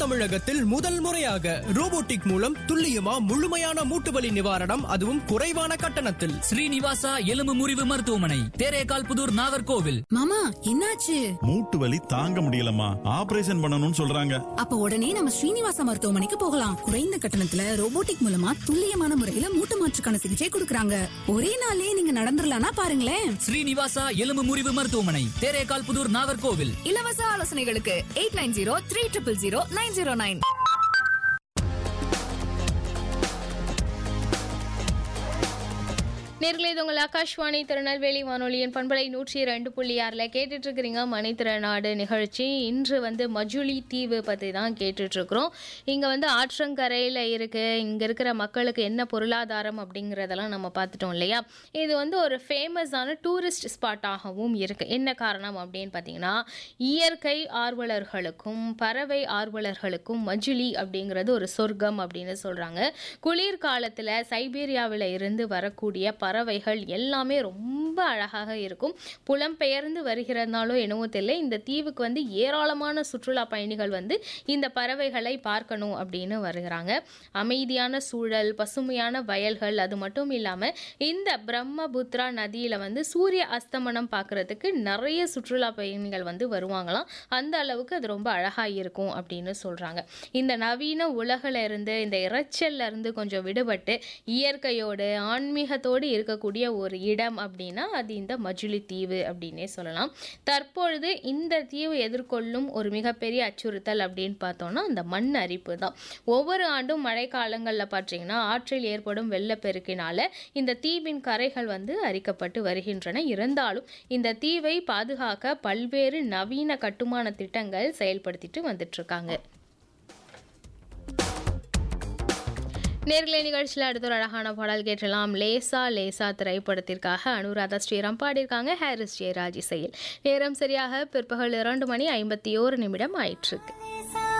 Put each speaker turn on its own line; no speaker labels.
தமிழகத்தில் முதல் முறையாக ரோபோட்டிக் மூலம் துல்லியமா முழுமையான மூட்டு வலி நிவாரணம் அதுவும் குறைவான கட்டணத்தில்
ஸ்ரீனிவாசா எலும்பு முறிவு மருத்துவமனை தேரேகால் புதூர் நாகர்கோவில்
மாமா என்னாச்சு
மூட்டு வலி தாங்க முடியலம்மா ஆபரேஷன் பண்ணணும்னு சொல்றாங்க
அப்ப உடனே நம்ம ஸ்ரீனிவாசா மருத்துவமனைக்கு போகலாம் குறைந்த கட்டணத்துல ரோபோட்டிக் மூலமா துல்லியமான முறையில மூட்டு மாற்றுக்கான சிகிச்சை கொடுக்கறாங்க ஒரே நாள்லயே நீங்க நடந்துடலாம்னா பாருங்களேன்
ஸ்ரீனிவாசா எலும்பு முறிவு மருத்துவமனை தேரேகால் புதூர் நாகர்கோவில்
இலவச ஆலோசனைகளுக்கு eight nine zero three triple zero nine zero nine
நேர்களே இது உங்கள் ஆகாஷ்வாணி திருநெல்வேலி வானொலியின் பண்பலை நூற்றி ரெண்டு புள்ளி ஆறில் கேட்டுட்டு இருக்கிறீங்க மணித்திறனாடு நிகழ்ச்சி இன்று வந்து மஜுலி தீவு பற்றி தான் கேட்டுட்டு இருக்கிறோம் இங்கே வந்து ஆற்றங்கரையில் இருக்கு இங்கே இருக்கிற மக்களுக்கு என்ன பொருளாதாரம் அப்படிங்கிறதெல்லாம் நம்ம பார்த்துட்டோம் இல்லையா இது வந்து ஒரு ஃபேமஸான டூரிஸ்ட் ஸ்பாட்டாகவும் இருக்கு என்ன காரணம் அப்படின்னு பார்த்தீங்கன்னா இயற்கை ஆர்வலர்களுக்கும் பறவை ஆர்வலர்களுக்கும் மஜுலி அப்படிங்கிறது ஒரு சொர்க்கம் அப்படின்னு சொல்கிறாங்க குளிர்காலத்தில் சைபீரியாவில் இருந்து வரக்கூடிய பறவைகள் எல்லாமே ரொம்ப அழகாக இருக்கும் புலம்பெயர்ந்து வருகிறதுனாலும் என்னவோ தெரியல இந்த தீவுக்கு வந்து ஏராளமான சுற்றுலா பயணிகள் வந்து இந்த பறவைகளை பார்க்கணும் அப்படின்னு வருகிறாங்க அமைதியான சூழல் பசுமையான வயல்கள் அது மட்டும் இல்லாமல் இந்த பிரம்மபுத்ரா நதியில் வந்து சூரிய அஸ்தமனம் பார்க்குறதுக்கு நிறைய சுற்றுலா பயணிகள் வந்து வருவாங்களாம் அந்த அளவுக்கு அது ரொம்ப அழகாக இருக்கும் அப்படின்னு சொல்கிறாங்க இந்த நவீன உலகில் இருந்து இந்த இரைச்சல்ல இருந்து கொஞ்சம் விடுபட்டு இயற்கையோடு ஆன்மீகத்தோடு இருக்கக்கூடிய ஒரு இடம் அப்படின்னா அது இந்த மஜுலி தீவு அப்படின்னே சொல்லலாம் தற்பொழுது இந்த தீவு எதிர்கொள்ளும் ஒரு மிகப்பெரிய அச்சுறுத்தல் அப்படின்னு பார்த்தோம்னா அந்த மண் அரிப்பு தான் ஒவ்வொரு ஆண்டும் மழைக்காலங்களில் பார்த்தீங்கன்னா ஆற்றில் ஏற்படும் வெள்ளப்பெருக்கினால இந்த தீவின் கரைகள் வந்து அரிக்கப்பட்டு வருகின்றன இருந்தாலும் இந்த தீவை பாதுகாக்க பல்வேறு நவீன கட்டுமான திட்டங்கள் செயல்படுத்திட்டு வந்துட்டு இருக்காங்க நேர்களை நிகழ்ச்சியில் அடுத்த ஒரு அழகான பாடல் கேட்டலாம் லேசா லேசா திரைப்படத்திற்காக அனுராதா ஸ்ரீராம் பாடியிருக்காங்க ஹாரிஸ் ஜெயராஜ் இசையில் நேரம் சரியாக பிற்பகல் இரண்டு மணி ஐம்பத்தி ஓரு நிமிடம் ஆயிட்டிருக்கு